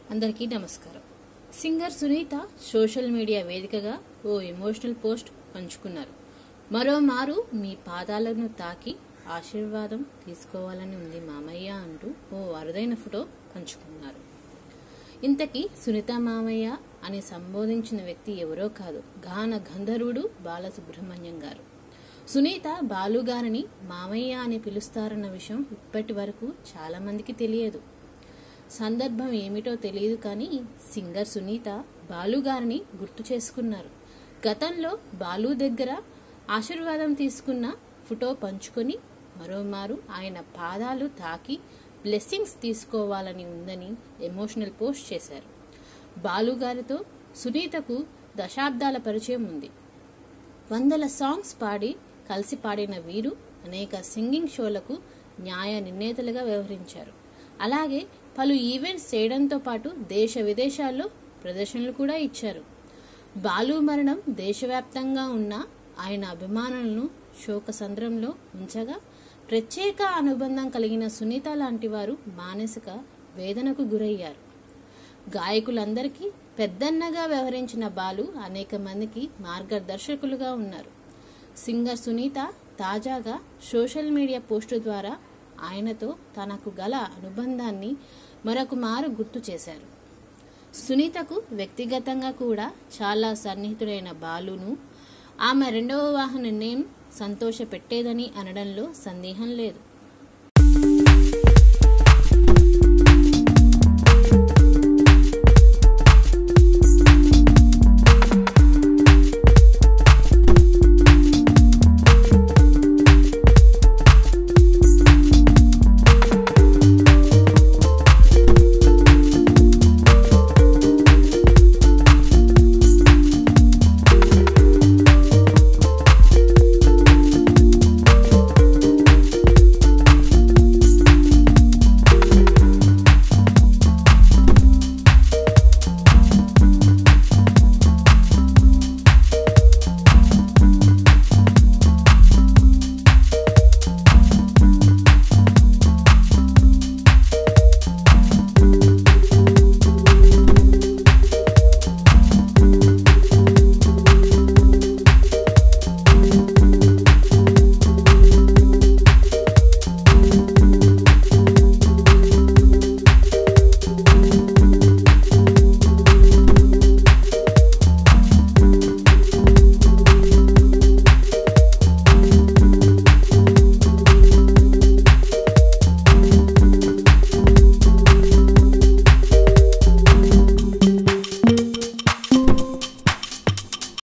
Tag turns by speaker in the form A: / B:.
A: అందరికీ నమస్కారం singer Sunitha social media వేదికగా ఓ ఎమోషనల్ పోస్ట్ పంచుకున్నారు మరోమారు మీ పాదాలను తాకి ఆశీర్వాదం తీసుకోవాలని ఉంది మామయ్య అంటూ ఓ అరుదైన ఫోటో పంచుకున్నారు ఇంతకీ సునీత మామయ్య అని సంబోధించిన వ్యక్తి ఎవరో కాదు గాన గంధర్వుడు బాలసుబ్రహ్మణ్యం గారు సునీత బాలు గారిని మామయ్య అని పిలుస్తారన్న విషయం ఇప్పటి వరకు చాలా మందికి తెలియదు సందర్భం ఏమిటో తెలియదు కానీ సింగర్ సునీత బాలు గారిని గుర్తు చేసుకున్నారు గతంలో బాలు దగ్గర ఆశీర్వాదం తీసుకున్న ఫోటో పంచుకొని మరోమారు ఆయన పాదాలు తాకి బ్లెస్సింగ్స్ తీసుకోవాలని ఉందని ఎమోషనల్ పోస్ట్ చేశారు బాలు గారితో సునీతకు దశాబ్దాల పరిచయం ఉంది వందల సాంగ్స్ పాడి కలిసి పాడిన వీరు అనేక సింగింగ్ షోలకు న్యాయ నిర్ణేతలుగా వ్యవహరించారు అలాగే పలు ఈవెంట్స్ చేయడంతో పాటు దేశ విదేశాల్లో ప్రదర్శనలు కూడా ఇచ్చారు బాలు మరణం దేశవ్యాప్తంగా ఉన్న ఆయన అభిమానులను శోకసంద్రంలో ఉంచగా ప్రత్యేక అనుబంధం కలిగిన సునీత లాంటి వారు మానసిక వేదనకు గురయ్యారు గాయకులందరికీ పెద్దన్నగా వ్యవహరించిన బాలు అనేక మందికి మార్గదర్శకులుగా ఉన్నారు సింగర్ సునీత తాజాగా సోషల్ మీడియా పోస్టు ద్వారా ఆయనతో తనకు గల అనుబంధాన్ని మరొక మారు గుర్తు చేశారు సునీతకు వ్యక్తిగతంగా కూడా చాలా సన్నిహితుడైన బాలును ఆమె రెండవ వివాహ నిర్ణయం సంతోష పెట్టేదని అనడంలో సందేహం లేదు